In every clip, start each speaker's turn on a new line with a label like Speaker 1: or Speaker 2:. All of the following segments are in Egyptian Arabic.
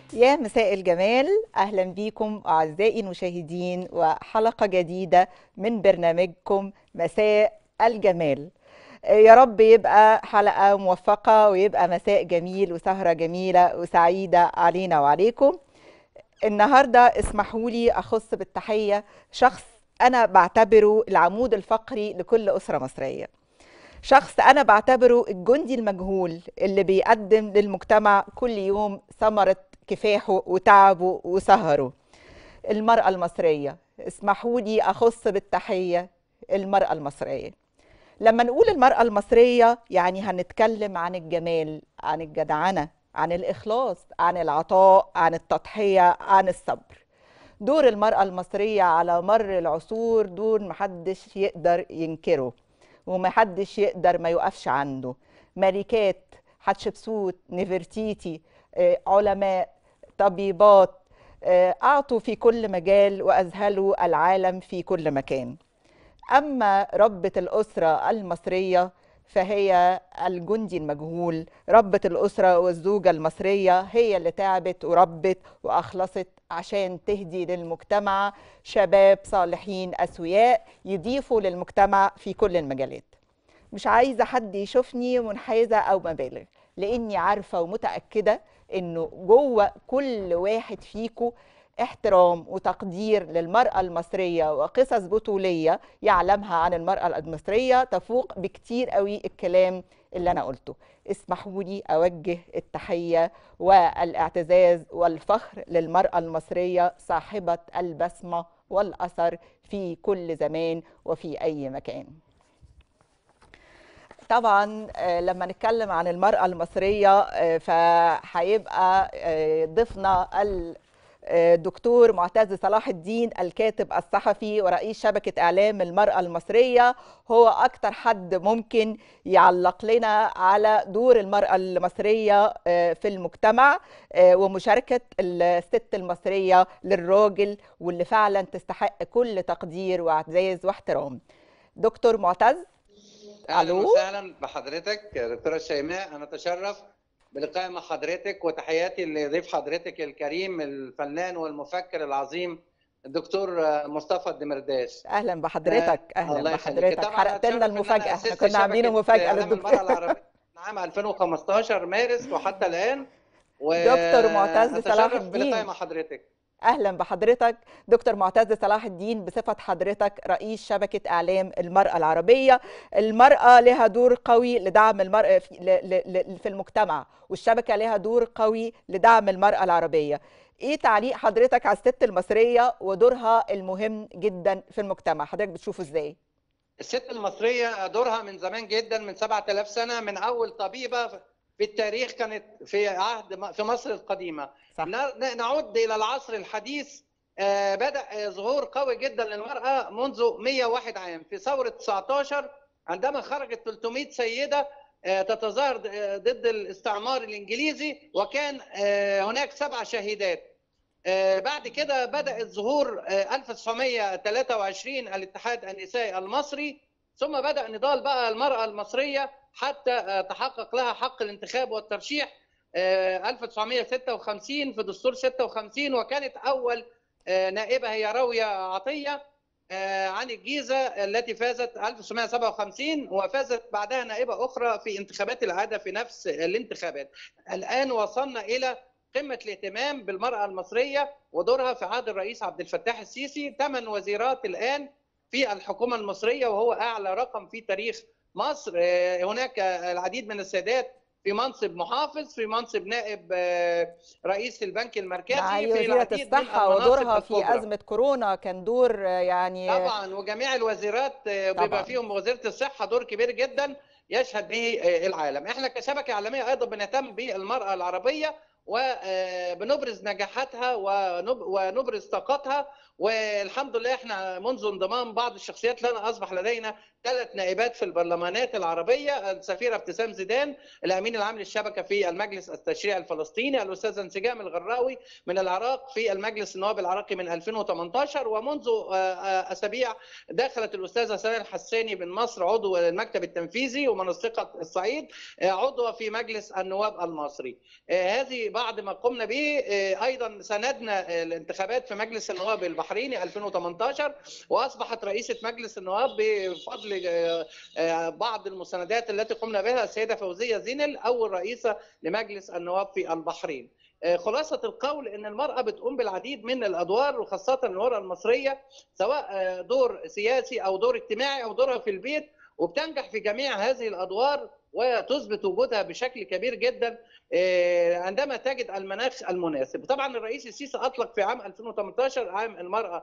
Speaker 1: يا مساء الجمال اهلا بيكم اعزائي المشاهدين وحلقه جديده من برنامجكم مساء الجمال يا رب يبقى حلقه موفقه ويبقى مساء جميل وسهره جميله وسعيده علينا وعليكم النهارده اسمحوا لي اخص بالتحيه شخص انا بعتبره العمود الفقري لكل اسره مصريه شخص انا بعتبره الجندي المجهول اللي بيقدم للمجتمع كل يوم ثمره كفاحه وتعبه وسهره المراه المصريه اسمحوا لي اخص بالتحيه المراه المصريه لما نقول المراه المصريه يعني هنتكلم عن الجمال عن الجدعنه عن الاخلاص عن العطاء عن التضحيه عن الصبر دور المراه المصريه على مر العصور دور محدش يقدر ينكره ومحدش يقدر ما يقفش عنده ملكات حتشبسوت نفرتيتي آه، علماء طبيبات آه، أعطوا في كل مجال وأذهلوا العالم في كل مكان أما ربة الأسرة المصرية فهي الجندي المجهول ربة الأسرة والزوجة المصرية هي اللي تعبت وربت وأخلصت عشان تهدي للمجتمع شباب صالحين أسوياء يضيفوا للمجتمع في كل المجالات مش عايزة حد يشوفني منحازة أو مبالغ لأني عارفة ومتأكدة إنه جوه كل واحد فيكو احترام وتقدير للمرأة المصرية وقصص بطولية يعلمها عن المرأة المصرية تفوق بكتير قوي الكلام اللي أنا قلته اسمحوا لي أوجه التحية والاعتزاز والفخر للمرأة المصرية صاحبة البسمة والأثر في كل زمان وفي أي مكان طبعا آه، لما نتكلم عن المرأة المصرية آه، فهيبقى آه، ضيفنا الدكتور معتز صلاح الدين الكاتب الصحفي ورئيس شبكة إعلام المرأة المصرية هو أكتر حد ممكن يعلق لنا على دور المرأة المصرية في المجتمع ومشاركة الست المصرية للراجل واللي فعلا تستحق كل تقدير واعتزاز واحترام دكتور معتز
Speaker 2: اهلا
Speaker 1: ألو؟
Speaker 2: وسهلا بحضرتك دكتوره شيماء انا اتشرف بلقاء مع حضرتك وتحياتي لضيف حضرتك الكريم الفنان والمفكر العظيم الدكتور مصطفى الدمرداش
Speaker 1: اهلا بحضرتك
Speaker 2: آه،
Speaker 1: اهلا
Speaker 2: الله يخليك.
Speaker 1: بحضرتك
Speaker 2: طبعاً
Speaker 1: حرقت
Speaker 2: أتشرف
Speaker 1: لنا
Speaker 2: إن أنا
Speaker 1: المفاجاه
Speaker 2: أسست
Speaker 1: احنا كنا عاملين
Speaker 2: شبكة
Speaker 1: مفاجاه
Speaker 2: إعلام
Speaker 1: للدكتور
Speaker 2: المرأة العربية من عام 2015 مارس وحتى الان و
Speaker 1: دكتور معتز صلاح
Speaker 2: أتشرف
Speaker 1: الدين.
Speaker 2: بلقاء مع حضرتك
Speaker 1: اهلا بحضرتك دكتور معتز صلاح الدين بصفه حضرتك رئيس شبكه اعلام المراه العربيه المراه لها دور قوي لدعم المراه في, ل- ل- ل- في المجتمع والشبكه لها دور قوي لدعم المراه العربيه ايه تعليق حضرتك على الست المصريه ودورها المهم جدا في المجتمع حضرتك بتشوفه ازاي
Speaker 2: الست المصرية دورها من زمان جدا من 7000 سنة من أول طبيبة في التاريخ كانت في عهد في مصر القديمة
Speaker 1: صح.
Speaker 2: ن- نعود إلى العصر الحديث آه، بدأ ظهور قوي جدا للمرأة منذ 101 عام في ثورة 19 عندما خرجت 300 سيدة آه، تتظاهر ض- آه، ضد الاستعمار الإنجليزي وكان آه، هناك سبع شهيدات آه، بعد كده بدأت ظهور آه، 1923 الاتحاد النسائي المصري ثم بدأ نضال بقى المرأة المصرية حتى آه، تحقق لها حق الانتخاب والترشيح آه، 1956 في دستور 56 وكانت أول آه، نائبة هي راوية عطية آه، عن الجيزة التي فازت 1957 وفازت بعدها نائبة أخرى في انتخابات العادة في نفس الانتخابات الآن وصلنا إلى قمة الاهتمام بالمرأة المصرية ودورها في عهد الرئيس عبد الفتاح السيسي ثمان وزيرات الآن في الحكومة المصرية وهو أعلى رقم في تاريخ مصر آه، هناك العديد من السيدات في منصب محافظ في منصب نائب آه، رئيس البنك المركزي
Speaker 1: معالي
Speaker 2: في
Speaker 1: وزيره
Speaker 2: العديد من
Speaker 1: الصحه
Speaker 2: المناصب
Speaker 1: ودورها في
Speaker 2: الكبرى.
Speaker 1: ازمه كورونا كان دور آه، يعني
Speaker 2: طبعا وجميع الوزيرات آه،
Speaker 1: طبعاً.
Speaker 2: بيبقى فيهم وزيره الصحه دور كبير جدا يشهد به آه، العالم احنا كشبكه اعلاميه ايضا بنهتم بالمراه العربيه وبنبرز نجاحاتها ونب- ونبرز طاقتها والحمد لله احنا منذ انضمام بعض الشخصيات لنا اصبح لدينا ثلاث نائبات في البرلمانات العربيه السفيره ابتسام زيدان الامين العام للشبكه في المجلس التشريعي الفلسطيني الاستاذه انسجام الغراوي من العراق في المجلس النواب العراقي من 2018 ومنذ آه، آه، اسابيع دخلت الاستاذه سناء الحساني من مصر عضو المكتب التنفيذي ومنسقه الصعيد آه، عضوه في مجلس النواب المصري آه، هذه بعد ما قمنا به ايضا ساندنا الانتخابات في مجلس النواب البحريني 2018 واصبحت رئيسه مجلس النواب بفضل بعض المساندات التي قمنا بها السيده فوزيه زينل اول رئيسه لمجلس النواب في البحرين. خلاصة القول أن المرأة بتقوم بالعديد من الأدوار وخاصة المرأة المصرية سواء دور سياسي أو دور اجتماعي أو دورها في البيت وبتنجح في جميع هذه الأدوار وتثبت وجودها بشكل كبير جدا عندما تجد المناخ المناسب طبعا الرئيس السيسي أطلق في عام 2018 عام المرأة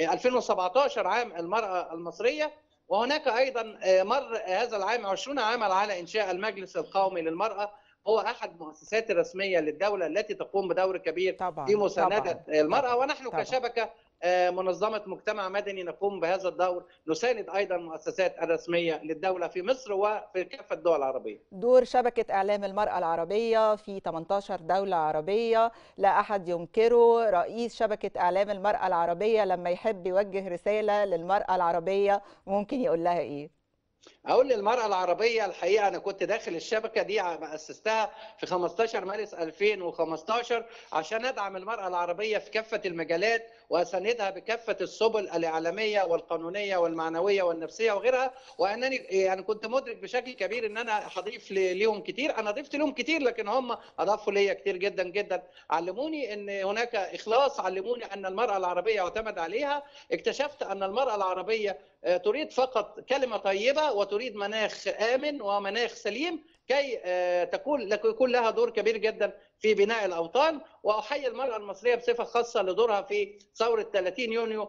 Speaker 2: 2017 عام المرأة المصرية وهناك أيضا مر هذا العام 20 عاما على إنشاء المجلس القومي للمرأة هو احد المؤسسات الرسميه للدوله التي تقوم بدور كبير
Speaker 1: طبعا
Speaker 2: في مسانده
Speaker 1: طبعا
Speaker 2: المراه
Speaker 1: طبعا
Speaker 2: ونحن
Speaker 1: طبعا
Speaker 2: كشبكه منظمه مجتمع مدني نقوم بهذا الدور نساند ايضا المؤسسات الرسميه للدوله في مصر وفي كافه الدول العربيه.
Speaker 1: دور شبكه اعلام المراه العربيه في 18 دوله عربيه لا احد ينكره، رئيس شبكه اعلام المراه العربيه لما يحب يوجه رساله للمراه العربيه ممكن يقول لها ايه؟
Speaker 2: اقول للمراه العربيه الحقيقه انا كنت داخل الشبكه دي اسستها في 15 مارس 2015 عشان ادعم المراه العربيه في كافه المجالات واساندها بكافه السبل الاعلاميه والقانونيه والمعنويه والنفسيه وغيرها وانني يعني كنت مدرك بشكل كبير ان انا هضيف ليهم كتير انا ضفت لهم كتير لكن هم اضافوا ليا كتير جدا جدا علموني ان هناك اخلاص علموني ان المراه العربيه يعتمد عليها اكتشفت ان المراه العربيه تريد فقط كلمه طيبه وتريد مناخ امن ومناخ سليم كي تكون يكون لها دور كبير جدا في بناء الاوطان واحيي المراه المصريه بصفه خاصه لدورها في ثوره 30 يونيو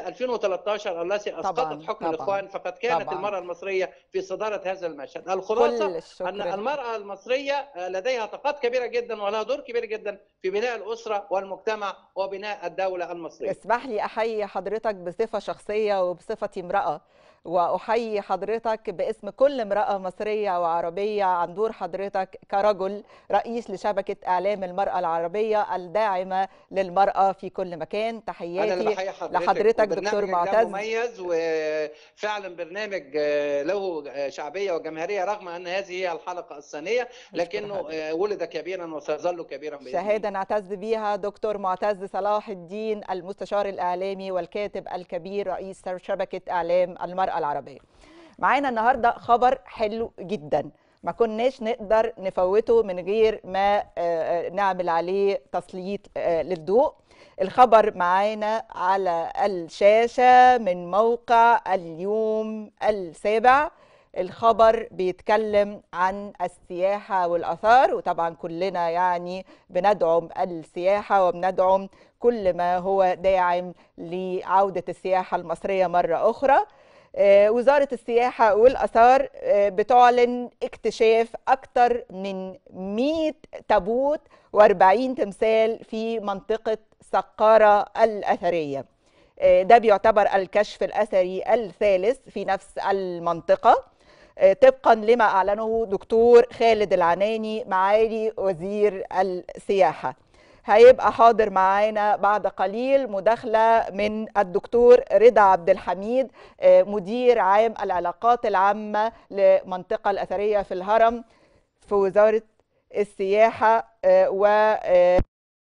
Speaker 2: 2013 التي اسقطت حكم
Speaker 1: طبعاً
Speaker 2: الاخوان فقد كانت
Speaker 1: طبعاً
Speaker 2: المراه المصريه في صداره هذا المشهد الخلاصه
Speaker 1: كل الشكر
Speaker 2: ان المراه المصريه لديها طاقات كبيره جدا ولها دور كبير جدا في بناء الاسره والمجتمع وبناء الدوله المصريه
Speaker 1: اسمح لي احيي حضرتك بصفه شخصيه وبصفتي امراه واحيي حضرتك باسم كل امراه مصريه وعربيه عن دور حضرتك كرجل رئيس لشبكه اعلام المراه العربيه الداعمه للمراه في كل مكان
Speaker 2: انا اللي
Speaker 1: تحياتي
Speaker 2: بحيي حضرتك
Speaker 1: لحضرتك دكتور
Speaker 2: وبرنامجك ده
Speaker 1: معتز
Speaker 2: مميز وفعلا برنامج له شعبيه وجماهيريه رغم ان هذه هي الحلقه الثانيه
Speaker 1: اشكر
Speaker 2: لكنه
Speaker 1: حضرتك
Speaker 2: ولد كبيرا وسيظل كبيرا باذن الله
Speaker 1: شهاده نعتز بيها دكتور معتز صلاح الدين المستشار الاعلامي والكاتب الكبير رئيس شبكه اعلام المراه العربيه معانا النهارده خبر حلو جدا ما كناش نقدر نفوته من غير ما آه، آه، نعمل عليه تسليط آه، للضوء الخبر معانا على الشاشة من موقع اليوم السابع الخبر بيتكلم عن السياحة والآثار وطبعا كلنا يعني بندعم السياحة وبندعم كل ما هو داعم لعودة السياحة المصرية مرة أخرى آه، وزارة السياحة والآثار آه، بتعلن اكتشاف أكثر من 100 تابوت و40 تمثال في منطقة سقارة الأثرية آه، ده بيعتبر الكشف الأثري الثالث في نفس المنطقة آه، طبقا لما أعلنه دكتور خالد العناني معالي وزير السياحة هيبقى حاضر معانا بعد قليل مداخلة من الدكتور رضا عبد الحميد آه، مدير عام العلاقات العامة لمنطقة الأثرية في الهرم في وزارة السياحة و آه،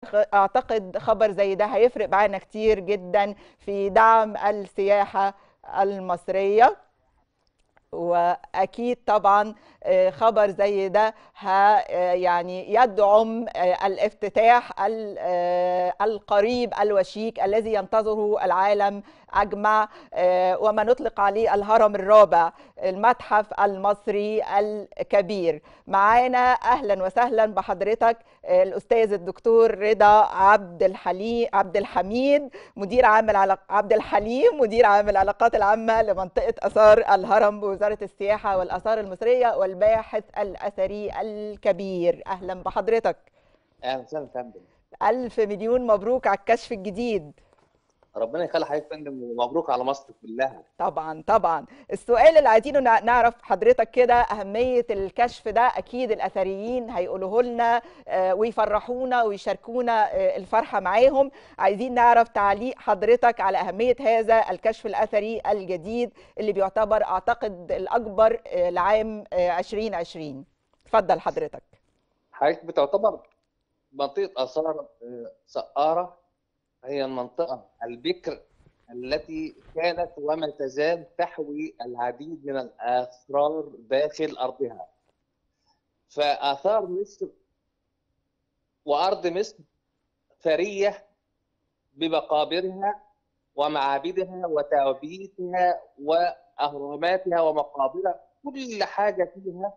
Speaker 1: اعتقد خبر زي ده هيفرق معانا كتير جدا في دعم السياحة المصرية واكيد طبعا آه، خبر زي ده ها آه، يعني يدعم آه، الافتتاح ال- آه، القريب الوشيك الذي ينتظره العالم اجمع آه، وما نطلق عليه الهرم الرابع المتحف المصري الكبير معانا اهلا وسهلا بحضرتك آه، الاستاذ الدكتور رضا عبد الحليم عبد الحميد مدير عام العلاق... عبد الحليم مدير عام العلاقات العامه لمنطقه اثار الهرم بوزاره السياحه والاثار المصريه والباحث الاثري الكبير اهلا بحضرتك
Speaker 3: اهلا وسهلا يا فندم
Speaker 1: الف مليون مبروك على الكشف الجديد
Speaker 3: ربنا يخلي حضرتك يا فندم ومبروك على مصر كلها
Speaker 1: طبعا طبعا السؤال اللي عايزينه نع- نعرف حضرتك كده أهمية الكشف ده أكيد الأثريين هيقولوه لنا آه، ويفرحونا ويشاركونا آه، الفرحة معاهم عايزين نعرف تعليق حضرتك على أهمية هذا الكشف الأثري الجديد اللي بيعتبر أعتقد الأكبر آه، لعام آه، 2020 اتفضل حضرتك
Speaker 3: حضرتك بتعتبر منطقة آثار آه، سقارة هي المنطقة البكر التي كانت وما تزال تحوي العديد من الأسرار داخل أرضها فآثار مصر وأرض مصر ثرية بمقابرها ومعابدها وتوابيتها وأهراماتها ومقابرها كل حاجة فيها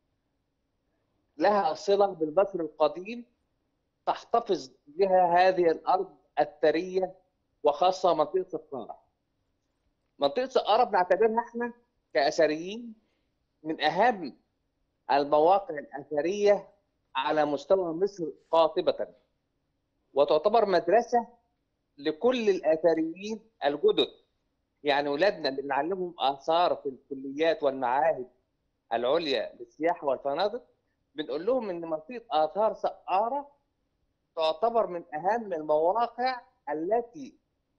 Speaker 3: لها صلة بالمصر القديم تحتفظ بها هذه الأرض الثرية وخاصة منطقة سقارة. منطقة سقارة بنعتبرها احنا كأثريين من أهم المواقع الأثرية على مستوى مصر قاطبة وتعتبر مدرسة لكل الأثريين الجدد يعني ولادنا اللي بنعلمهم آثار في الكليات والمعاهد العليا للسياحة والفنادق بنقول لهم إن منطقة آثار سقارة تعتبر من أهم المواقع التي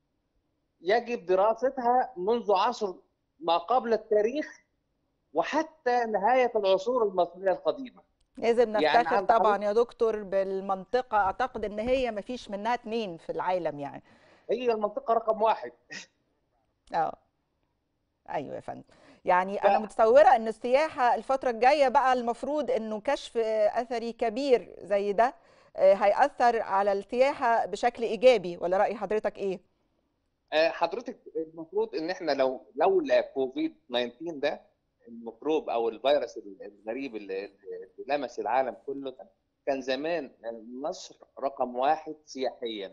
Speaker 3: يجب دراستها منذ عصر ما قبل التاريخ وحتى نهاية العصور المصرية القديمة
Speaker 1: لازم
Speaker 3: يعني
Speaker 1: نفتخر
Speaker 3: عند
Speaker 1: طبعا يا دكتور بالمنطقة أعتقد إن هي مفيش منها اتنين في العالم يعني
Speaker 3: هي المنطقة رقم واحد
Speaker 1: اه ايوه يا فندم يعني
Speaker 3: ف-
Speaker 1: انا متصوره ان السياحه الفتره الجايه بقى المفروض انه كشف آه، اثري كبير زي ده آه، هيأثر على السياحه بشكل ايجابي ولا رأي حضرتك ايه؟
Speaker 3: آه، حضرتك المفروض ان احنا لو لولا كوفيد 19 ده الميكروب او الفيروس الغريب اللي اللي لمس العالم كله ده، كان زمان مصر رقم واحد سياحيا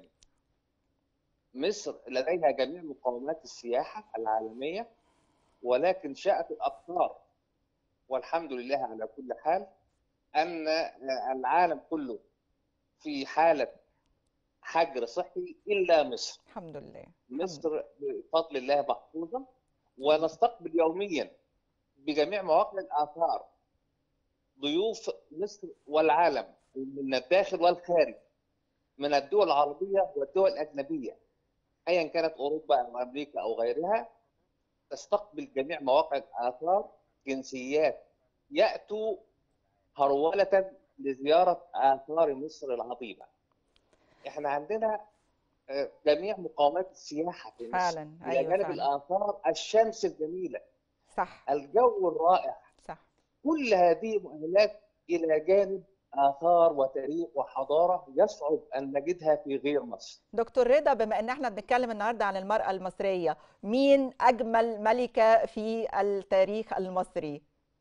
Speaker 3: مصر لديها جميع مقومات السياحة العالمية ولكن شاءت الأقطار والحمد لله على كل حال أن العالم كله في حالة حجر صحي إلا مصر
Speaker 1: الحمد لله
Speaker 3: مصر بفضل الله محفوظة ونستقبل يوميا بجميع مواقع الآثار ضيوف مصر والعالم من الداخل والخارج من الدول العربية والدول الأجنبية أيا كانت أوروبا أو أمريكا أو غيرها تستقبل جميع مواقع الآثار جنسيات يأتوا هرولة لزيارة آثار مصر العظيمة احنا عندنا آه، جميع مقومات السياحة في مصر
Speaker 1: فعلا
Speaker 3: إلى
Speaker 1: ايوه
Speaker 3: جانب
Speaker 1: فعلا
Speaker 3: الآثار الشمس الجميلة
Speaker 1: صح
Speaker 3: الجو الرائع
Speaker 1: صح
Speaker 3: كل هذه مؤهلات إلى جانب آثار وتاريخ وحضارة يصعب أن نجدها في غير مصر
Speaker 1: دكتور رضا بما ان احنا بنتكلم النهارده عن المرأة المصرية مين اجمل ملكة في التاريخ المصري؟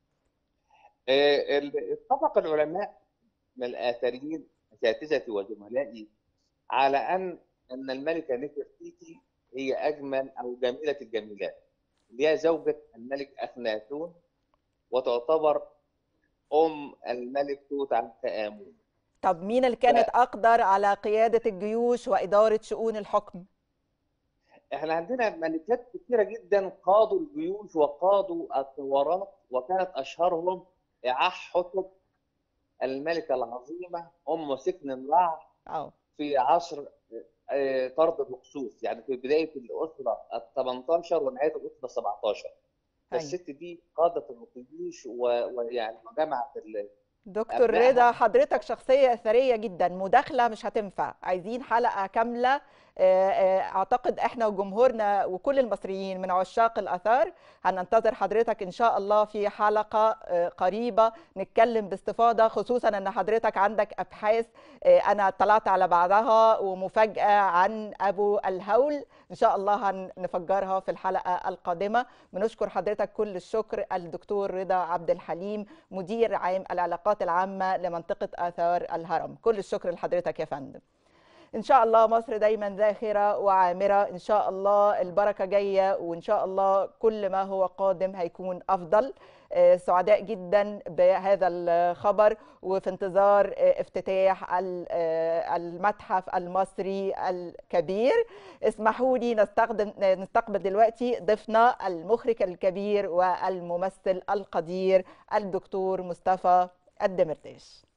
Speaker 3: آه، ال- اتفق العلماء من الآثريين أساتذتي وزملائي على أن أن الملكة نفرتيتي هي أجمل أو جميلة الجميلات اللي هي زوجة الملك أخناتون وتعتبر أم الملك توت عنخ آمون
Speaker 1: طب مين اللي كانت اقدر على قيادة الجيوش وادارة شؤون الحكم؟
Speaker 3: احنا عندنا ملكات كثيرة جدا قادوا الجيوش وقادوا الثورات وكانت أشهرهم إعاح حتب الملكة العظيمة أم سكن الرع
Speaker 1: اه
Speaker 3: في عصر آه، طرد الهكسوس يعني في بداية الأسرة ال 18 ونهاية الأسرة 17
Speaker 1: أيوة.
Speaker 3: فالست دي قادت الجيوش و- ويعني جمعت ال-
Speaker 1: دكتور
Speaker 3: أبنائها.
Speaker 1: رضا حضرتك شخصية أثرية جدا مداخلة مش هتنفع عايزين حلقة كاملة آه، آه، أعتقد إحنا وجمهورنا وكل المصريين من عشاق الآثار هننتظر حضرتك إن شاء الله في حلقة آه، قريبة نتكلم باستفاضة خصوصا أن حضرتك عندك أبحاث آه، أنا اطلعت على بعضها ومفاجأة عن أبو الهول إن شاء الله هنفجرها في الحلقة القادمة بنشكر حضرتك كل الشكر الدكتور رضا عبد الحليم مدير عام العلاقات العامة لمنطقة آثار الهرم كل الشكر لحضرتك يا فندم إن شاء الله مصر دايما ذاخرة وعامرة إن شاء الله البركة جاية وإن شاء الله كل ما هو قادم هيكون أفضل آه، سعداء جدا بهذا الخبر وفي انتظار آه، افتتاح ال- آه، المتحف المصري الكبير اسمحوا لي نستخدم نستقبل دلوقتي ضيفنا المخرج الكبير والممثل القدير الدكتور مصطفى الدمرداش